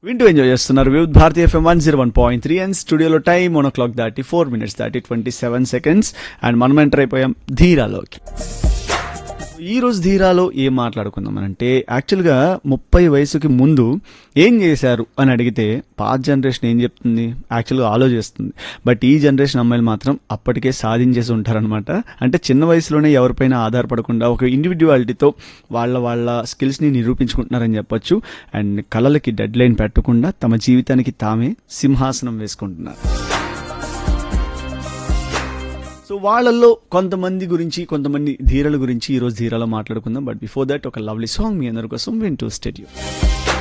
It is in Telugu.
వింటూ ఎంజాయ్ చేస్తున్నారు Vividh Bharati FM one zero one point three and స్టూడియోలో టైం వన్ ఓ క్లాక్ దాటి ఫోర్ మినిట్స్ దాటి ట్వంటీ సెవెన్ సెకండ్స్ అండ్ మనం ఎంటర్ అయిపోయాం ధీరాలోకి ఈ రోజు ధీరాలో ఏం మాట్లాడుకుందాం అంటే యాక్చువల్గా ముప్పై వయసుకి ముందు ఏం చేశారు అని అడిగితే పాత జనరేషన్ ఏం చెప్తుంది యాక్చువల్గా ఆలోచిస్తుంది బట్ ఈ జనరేషన్ అమ్మాయిలు మాత్రం అప్పటికే సాధించేసి ఉంటారనమాట అంటే చిన్న వయసులోనే ఎవరిపైన ఆధారపడకుండా ఒక ఇండివిజువాలిటీతో వాళ్ళ వాళ్ళ స్కిల్స్ని నిరూపించుకుంటున్నారని చెప్పొచ్చు అండ్ కళలకి డెడ్ లైన్ పెట్టకుండా తమ జీవితానికి తామే సింహాసనం వేసుకుంటున్నారు సో వాళ్ళల్లో కొంతమంది గురించి కొంతమంది ధీరల గురించి ఈరోజు ధీరాలో మాట్లాడుకుందాం బట్ బిఫోర్ దట్ ఒక లవ్లీ సాంగ్ మీ అందరి కోసం వింటూ స్టేడియో